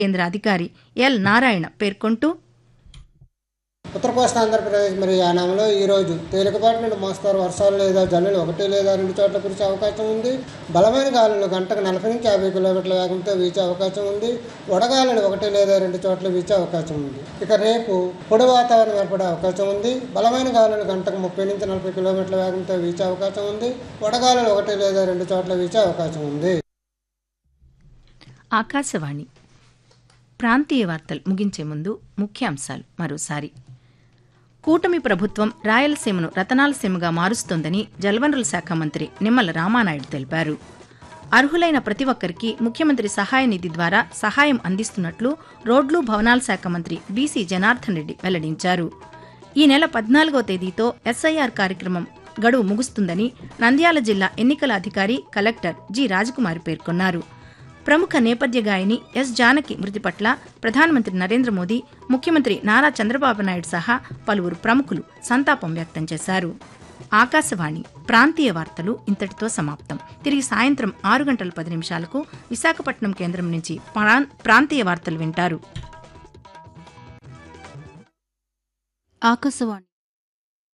కేంద్ర అధికారి ఎల్ నారాయణ పేర్కొంటూ ఉత్తర కోస్తా ఆంధ్రప్రదేశ్ మరియు యానాంలో ఈ రోజు తేలికపాటి నుండి మోస్తారు వర్షాలు లేదా జల్లులు ఒకటి లేదా రెండు చోట్ల కురిసే అవకాశం ఉంది బలమైన గాలులు గంటకు నలభై నుంచి యాభై కిలోమీటర్ల వేగంతో వీచే అవకాశం ఉంది వడగాలులు ఒకటి లేదా రెండు చోట్ల వీచే అవకాశం ఉంది ఇక రేపు పొడి వాతావరణం ఏర్పడే అవకాశం ఉంది బలమైన గాలులు గంటకు ముప్పై నుంచి నలభై కిలోమీటర్ల వేగంతో వీచే అవకాశం ఉంది వడగాలులు ఒకటి లేదా రెండు చోట్ల వీచే అవకాశం ఉంది ఆకాశవాణి ప్రాంతీయ వార్తలు ముగించే ముందు ముఖ్యాంశాలు మరోసారి కూటమి ప్రభుత్వం రాయలసీమను రతనాలసీమగా మారుస్తోందని జలవనరుల శాఖ మంత్రి నిమ్మల రామానాయుడు తెలిపారు అర్హులైన ప్రతి ఒక్కరికి ముఖ్యమంత్రి సహాయ నిధి ద్వారా సహాయం అందిస్తున్నట్లు రోడ్లు భవనాల శాఖ మంత్రి బీసీ జనార్దన్ రెడ్డి వెల్లడించారు ఈ నెల పద్నాలుగో తేదీతో ఎస్ఐఆర్ కార్యక్రమం గడువు ముగుస్తుందని నంద్యాల జిల్లా ఎన్నికల అధికారి కలెక్టర్ జి రాజకుమారి పేర్కొన్నారు ప్రముఖ నేపథ్య గాయని ఎస్ జానకి మృతి పట్ల ప్రధానమంత్రి నరేంద్ర మోదీ ముఖ్యమంత్రి నారా చంద్రబాబు నాయుడు సహా పలువురు ప్రముఖులు సంతాపం వ్యక్తం చేశారు ఆకాశవాణి ప్రాంతీయ వార్తలు ఇంతటితో సమాప్తం తిరిగి సాయంత్రం ఆరు గంటల పది నిమిషాలకు విశాఖపట్నం కేంద్రం నుంచి ప్రాం- ప్రాంతీయ వార్తలు వింటారు ఆకాశవాణి